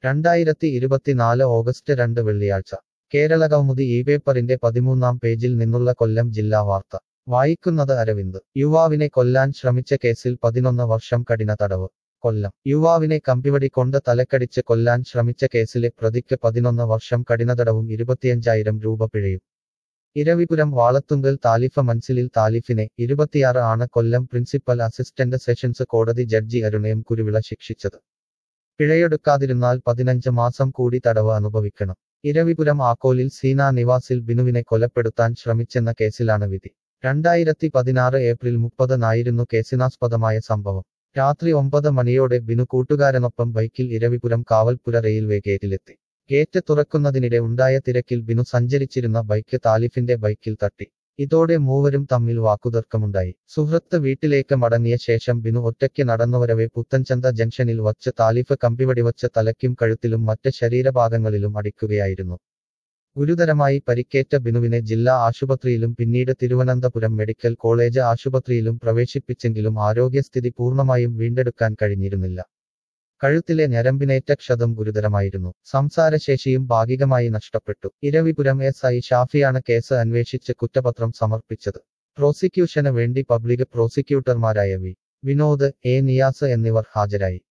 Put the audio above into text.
രണ്ടായിരത്തി ഇരുപത്തിനാല് ഓഗസ്റ്റ് രണ്ട് വെള്ളിയാഴ്ച കേരള കൗമുദി ഈ പേപ്പറിന്റെ പതിമൂന്നാം പേജിൽ നിന്നുള്ള കൊല്ലം ജില്ലാ വാർത്ത വായിക്കുന്നത് അരവിന്ദ് യുവാവിനെ കൊല്ലാൻ ശ്രമിച്ച കേസിൽ പതിനൊന്ന് വർഷം കഠിന തടവ് കൊല്ലം യുവാവിനെ കമ്പിവടി കൊണ്ട് തലക്കടിച്ച് കൊല്ലാൻ ശ്രമിച്ച കേസിലെ പ്രതിക്ക് പതിനൊന്ന് വർഷം കഠിനതടവും ഇരുപത്തിയഞ്ചായിരം രൂപ പിഴയും ഇരവിപുരം വാളത്തുങ്കൽ താലിഫ മൻസിലിൽ താലിഫിനെ ഇരുപത്തിയാറ് ആണ് കൊല്ലം പ്രിൻസിപ്പൽ അസിസ്റ്റന്റ് സെഷൻസ് കോടതി ജഡ്ജി അരുണയം കുരുവിള ശിക്ഷിച്ചത് പിഴയെടുക്കാതിരുന്നാൽ പതിനഞ്ച് മാസം കൂടി തടവ് അനുഭവിക്കണം ഇരവിപുരം ആക്കോലിൽ സീന നിവാസിൽ ബിനുവിനെ കൊലപ്പെടുത്താൻ ശ്രമിച്ചെന്ന കേസിലാണ് വിധി രണ്ടായിരത്തി പതിനാറ് ഏപ്രിൽ മുപ്പതിനായിരുന്നു കേസിനാസ്പദമായ സംഭവം രാത്രി ഒമ്പത് മണിയോടെ ബിനു കൂട്ടുകാരനൊപ്പം ബൈക്കിൽ ഇരവിപുരം കാവൽപുര റെയിൽവേ ഗേറ്റിലെത്തി ഗേറ്റ് തുറക്കുന്നതിനിടെ ഉണ്ടായ തിരക്കിൽ ബിനു സഞ്ചരിച്ചിരുന്ന ബൈക്ക് താലിഫിന്റെ ബൈക്കിൽ തട്ടി ഇതോടെ മൂവരും തമ്മിൽ വാക്കുതർക്കമുണ്ടായി സുഹൃത്ത് വീട്ടിലേക്ക് മടങ്ങിയ ശേഷം ബിനു ഒറ്റയ്ക്ക് നടന്നുവരവെ പുത്തൻചന്ത ജംഗ്ഷനിൽ വച്ച് താലിഫ് കമ്പിവടിവച്ച് തലയ്ക്കും കഴുത്തിലും മറ്റ് ശരീരഭാഗങ്ങളിലും അടിക്കുകയായിരുന്നു ഗുരുതരമായി പരിക്കേറ്റ ബിനുവിനെ ജില്ലാ ആശുപത്രിയിലും പിന്നീട് തിരുവനന്തപുരം മെഡിക്കൽ കോളേജ് ആശുപത്രിയിലും പ്രവേശിപ്പിച്ചെങ്കിലും ആരോഗ്യസ്ഥിതി പൂർണ്ണമായും വീണ്ടെടുക്കാൻ കഴിഞ്ഞിരുന്നില്ല കഴുത്തിലെ ഞരമ്പിനേറ്റ ക്ഷതം ഗുരുതരമായിരുന്നു സംസാരശേഷിയും ഭാഗികമായി നഷ്ടപ്പെട്ടു ഇരവിപുരം എസ് ഐ ഷാഫിയാണ് കേസ് അന്വേഷിച്ച് കുറ്റപത്രം സമർപ്പിച്ചത് പ്രോസിക്യൂഷന് വേണ്ടി പബ്ലിക് പ്രോസിക്യൂട്ടർമാരായ വി വിനോദ് എ നിയാസ് എന്നിവർ ഹാജരായി